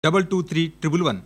double two three triple one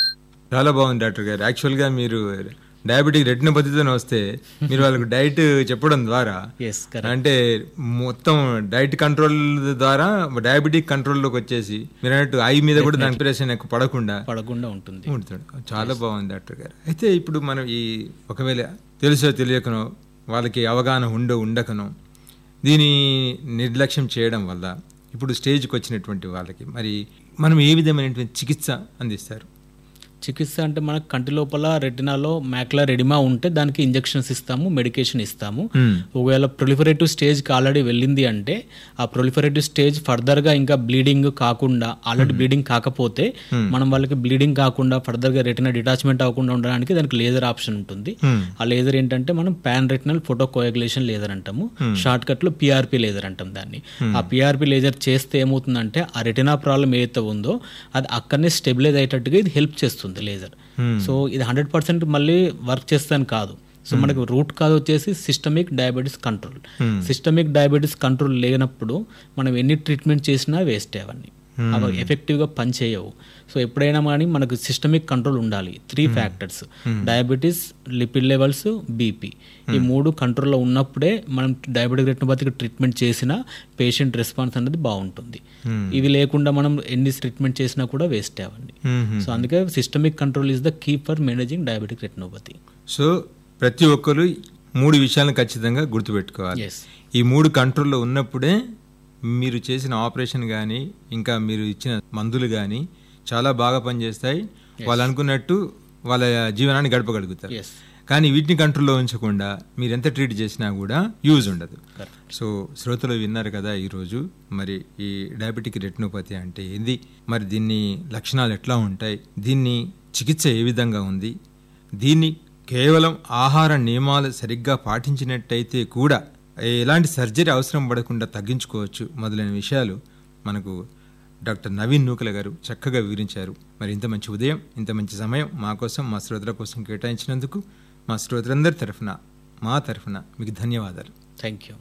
చాలా బాగుంది doctor గారు యాక్చువల్గా మీరు డయాబెటిక్ రెటినోపతితో వస్తే మీరు వాళ్ళకి డైట్ చెప్పడం ద్వారా ఎస్ కరెక్ట్ అంటే మొత్తం డైట్ కంట్రోల్ ద్వారా డయాబెటిక్ కంట్రోల్లోకి వచ్చేసి మీరు అన్నట్టు ఐ మీద కూడా దాని ప్రెషన్ ఎక్కువ పడకుండా పడకుండా ఉంటుంది ఉంటుంది చాలా బాగుంది డాక్టర్ గారు అయితే ఇప్పుడు మనం ఈ ఒకవేళ తెలుసో తెలియకనో వాళ్ళకి అవగాహన ఉండో ఉండకనో దీని నిర్లక్ష్యం చేయడం వల్ల ఇప్పుడు స్టేజ్కి వచ్చినటువంటి వాళ్ళకి మరి మనం ఏ విధమైనటువంటి చికిత్స అందిస్తారు చికిత్స అంటే మనకు కంటి లోపల రెటినాలో మ్యాక్లా రెడిమా ఉంటే దానికి ఇంజెక్షన్స్ ఇస్తాము మెడికేషన్ ఇస్తాము ఒకవేళ ప్రొలిఫరేటివ్ స్టేజ్కి ఆల్రెడీ వెళ్ళింది అంటే ఆ ప్రొలిఫరేటివ్ స్టేజ్ ఫర్దర్గా ఇంకా బ్లీడింగ్ కాకుండా ఆల్రెడీ బ్లీడింగ్ కాకపోతే మనం వాళ్ళకి బ్లీడింగ్ కాకుండా ఫర్దర్గా రెటినా డిటాచ్మెంట్ అవ్వకుండా ఉండడానికి దానికి లేజర్ ఆప్షన్ ఉంటుంది ఆ లేజర్ ఏంటంటే మనం pan retinal photo coagulation laser అంటాము షార్ట్ కట్ లో పిఆర్పి లేజర్ అంటాం దాన్ని ఆ పిఆర్పి లేజర్ చేస్తే ఏమవుతుందంటే ఆ రెటినా ప్రాబ్లం ఏదైతే ఉందో అది అక్కడనే స్టెబిలైజ్ అయ్యేటట్టుగా ఇది హెల్ప్ చేస్తుంది లేజర్ సో ఇది హండ్రెడ్ పర్సెంట్ మళ్ళీ వర్క్ చేస్తాను కాదు సో మనకి రూట్ కాజ్ వచ్చేసి systemic diabetes control systemic diabetes control లేనప్పుడు మనం ఎన్ని ట్రీట్మెంట్ చేసినా వేస్ట్ అవన్నీ అవి ఎఫెక్టివ్గా పనిచేయవు సో ఎప్పుడైనా కానీ మనకు సిస్టమిక్ కంట్రోల్ ఉండాలి three factors diabetes lipid levels BP ఈ మూడు కంట్రోల్లో ఉన్నప్పుడే మనం డయాబెటిక్ రెటినోపతికి ట్రీట్మెంట్ చేసినా పేషెంట్ రెస్పాన్స్ అనేది బాగుంటుంది ఇవి లేకుండా మనం ఎన్ని ట్రీట్మెంట్ చేసినా కూడా వేస్ట్ అవ్వండి సో అందుకే systemic control is the key for managing diabetic retinopathy so ప్రతి ఒక్కరు మూడు విషయాలను ఖచ్చితంగా గుర్తుపెట్టుకోవాలి ఎస్ ఈ మూడు కంట్రోల్లో ఉన్నప్పుడే మీరు చేసిన ఆపరేషన్ కానీ ఇంకా మీరు ఇచ్చిన మందులు కానీ చాలా బాగా పనిచేస్తాయి వాళ్ళు అనుకున్నట్టు వాళ్ళ జీవనాన్ని గడపగలుగుతారు ఎస్ కానీ వీటిని కంట్రోల్లో ఉంచకుండా మీరు ఎంత ట్రీట్ చేసినా కూడా యూజ్ ఉండదు సో శ్రోతలు విన్నారు కదా ఈరోజు మరి ఈ డయాబెటిక్ రెటినోపతి అంటే ఏంది మరి దీన్ని లక్షణాలు ఎట్లా ఉంటాయి దీన్ని చికిత్స ఏ విధంగా ఉంది దీన్ని కేవలం ఆహార నియమాలు సరిగ్గా పాటించినట్టయితే కూడా ఎలాంటి సర్జరీ అవసరం పడకుండా తగ్గించుకోవచ్చు మొదలైన విషయాలు మనకు డాక్టర్ నవీన్ నూకల గారు చక్కగా వివరించారు మరి ఇంత మంచి ఉదయం ఇంత మంచి సమయం మా కోసం మా శ్రోతల కోసం కేటాయించినందుకు మా శ్రోతలందరి తరఫున మా తరఫున మీకు ధన్యవాదాలు థ్యాంక్ యూ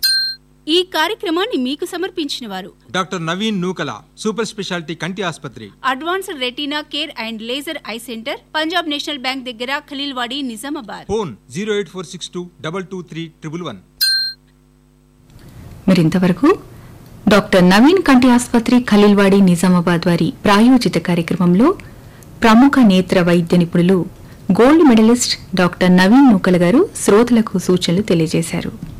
ఈ కార్యక్రమాన్ని మీకు సమర్పించిన వారు doctor Naveen Nookala super speciality కంటి ఆసుపత్రి advanced retina care and laser eye centre Punjab national bank దగ్గర Khaleelwadi Nizamabad phone zero eight four six two double two three triple one మరింతవరకు డాక్టర్ నవీన్ కంటి ఆసుపత్రి ఖలీల్వాడి నిజామాబాద్ వారి ప్రాయోజిత కార్యక్రమంలో ప్రముఖ నేత్ర వైద్య నిపుణులు gold medalist doctor Naveen Nookal garu శ్రోతలకు సూచనలు తెలియజేశారు